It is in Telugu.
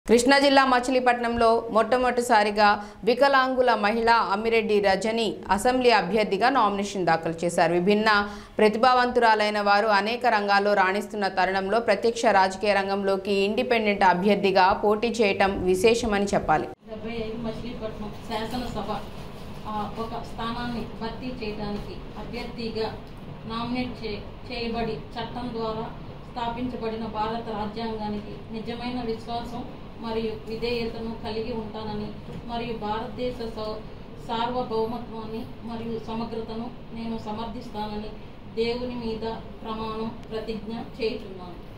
కృష్ణా జిల్లా మచిలీపట్నంలో మొట్టమొదటిసారిగా వికలాంగుల మహిళ అమ్మిరెడ్డి రజని అసెంబ్లీ అభ్యర్థిగా నామినేషన్ దాఖలు చేశారు విభిన్న ప్రతిభావంతురాలైన వారు అనేక రంగాల్లో రాణిస్తున్న తరుణంలో ప్రత్యక్ష రాజకీయ రంగంలోకి ఇండిపెండెంట్ అభ్యర్థిగా పోటీ చేయటం విశేషమని చెప్పాలి డెబ్బై ఐదు మచిలీపట్నం శాసనసభ ఆ, ఒక స్థానాన్ని భర్తీ చేయడానికి అభ్యర్థిగా నామినేట్ చే చేయబడి చట్టం ద్వారా స్థాపించబడిన భారత రాజ్యాంగానికి నిజమైన విశ్వాసం మరియు విధేయతను కలిగి ఉంటానని మరియు భారతదేశ సౌ- సార్వభౌమత్వాన్ని మరియు సమగ్రతను నేను సమర్థిస్తానని దేవుని మీద ప్రమాణం ప్రతిజ్ఞ చేయుచున్నాను